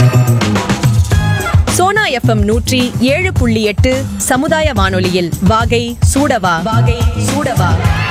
Sona FM நூற்றி ஏழு புள்ளி எட்டு சமுதாய வானொலியில் வாகை சூடவா வாகை சூடவா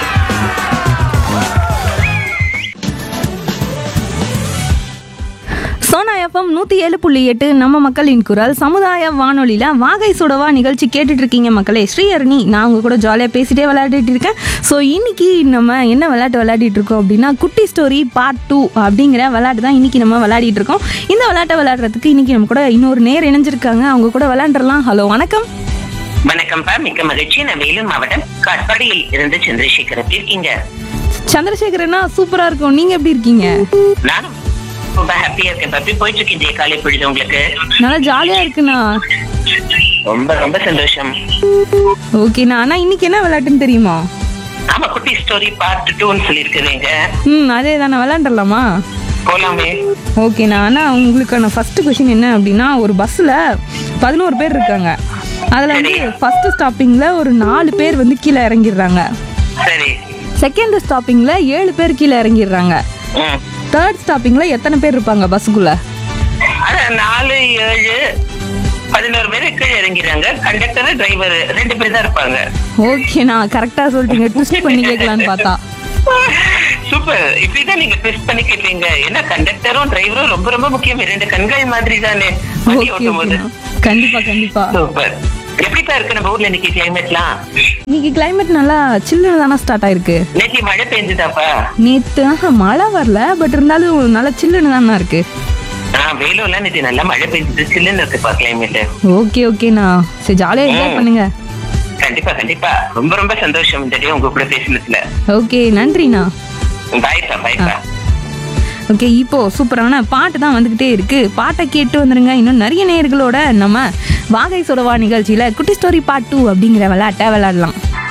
சோனா எஃப்எம் நூற்றி ஏழு புள்ளி எட்டு நம்ம மக்களின் குரல் சமுதாய வானொலியில் வாகை சுடவா நிகழ்ச்சி கேட்டுட்டு இருக்கீங்க மக்களே ஸ்ரீஹரணி நான் உங்க கூட ஜாலியாக பேசிட்டே விளையாடிட்டு இருக்கேன் ஸோ இன்னைக்கு நம்ம என்ன விளையாட்டு விளையாடிட்டு இருக்கோம் அப்படின்னா குட்டி ஸ்டோரி பார்ட் டூ அப்படிங்கிற விளையாட்டு தான் இன்னைக்கு நம்ம விளையாடிட்டு இருக்கோம் இந்த விளையாட்டை விளையாடுறதுக்கு இன்னைக்கு நம்ம கூட இன்னொரு நேர் இணைஞ்சிருக்காங்க அவங்க கூட விளையாண்டுறலாம் ஹலோ வணக்கம் வணக்கம்ப்பா மிக்க மகிழ்ச்சி நான் வேலூர் மாவட்டம் காட்பாடியில் இருந்து சந்திரசேகர் எப்படி இருக்கீங்க சந்திரசேகரனா சூப்பராக இருக்கும் நீங்கள் எப்படி இருக்கீங்க நானும் ரொம்ப ஹாப்பியா இருக்கேன் எப்படி போயிட்டு இருக்கு இந்த காலை பொழுது உங்களுக்கு நல்லா ஜாலியாக இருக்குண்ணா ரொம்ப ரொம்ப சந்தோஷம் ஓகேண்ணா ஆனால் இன்னைக்கு என்ன விளையாட்டுன்னு தெரியுமா ஆமா குட்டி ஸ்டோரி பார்ட் டூன்னு சொல்லியிருக்கிறீங்க ம் அதே தானே விளையாண்டுடலாமா போலாமே ஓகேண்ணா ஆனால் உங்களுக்கான ஃபர்ஸ்ட் கொஷின் என்ன அப்படின்னா ஒரு பஸ்ஸில் பதினோரு பேர் இருக்காங்க அதில் வந்து ஃபர்ஸ்ட் ஸ்டாப்பிங்கில் ஒரு நாலு பேர் வந்து கீழே இறங்கிடுறாங்க சரி செகண்ட் ஸ்டாப்பிங்கில் ஏழு பேர் கீழே இறங்கிடுறாங்க ம் தேர்ட் ஸ்டாப்பிங்கில் எத்தனை பேர் இருப்பாங்க பஸ்ஸுக்குள்ளே அதான் நாலு ஏழு பதினோரு பேர் கீழே இறங்கிறாங்க கண்டக்டர் டிரைவர் ரெண்டு பேர் தான் இருப்பாங்க ஓகேண்ணா கரெக்டாக சொல்லிட்டீங்க ட்விஸ்ட் பண்ணி கேட்கலான்னு பார்த்தா சூப்பர் இப்படிதான் நீங்க ட்விஸ்ட் பண்ணி கேட்பீங்க ஏன்னா கண்டக்டரும் டிரைவரும் ரொம்ப ரொம்ப முக்கியம் இரண்டு கண்கள் மாதிரி தானே வண்டி ஓகே ஓட்டும் போது ஓகேண்ணா கண்டிப்பாக கண்டிப்பாக சூப்பர் எப்படிப்பா இருக்கு நம்ம ஊர்ல இன்னைக்கு கிளைமேட்லாம் இன்னைக்கு கிளைமேட் நல்லா சில்லுன்னு தானே ஸ்டார்ட் ஆயிருக்கு நேற்று மழை பெஞ்சுதாப்பா நேற்று ஆஹா மழை வரல பட் இருந்தாலும் நல்லா சில்லுன்னு தானே இருக்கு ஆஹ் வேலூர்ல நேற்று நல்லா மழை பெஞ்சுது சில்லுன்னு இருக்குப்பா கிளைமேட் ஓகே ஓகேண்ணா சரி ஜாலியாக என்ஜாய் பண்ணுங்க கண்டிப்பா கண்டிப்பா ரொம்ப ரொம்ப சந்தோஷம் இந்த டே உங்க கூட பேசினதுல ஓகே நன்றிண்ணா பாய்ப்பா பாய்ப்பா ஓகே இப்போ சூப்பரான பாட்டு தான் வந்துக்கிட்டே இருக்கு பாட்டை கேட்டு வந்துருங்க இன்னும் நிறைய நேயர்களோட நம்ம வாகை சுடவா நிகழ்ச்சியில குட்டி ஸ்டோரி பார்ட் டூ அப்படிங்கிற விளையாட்டை விளையாடலாம்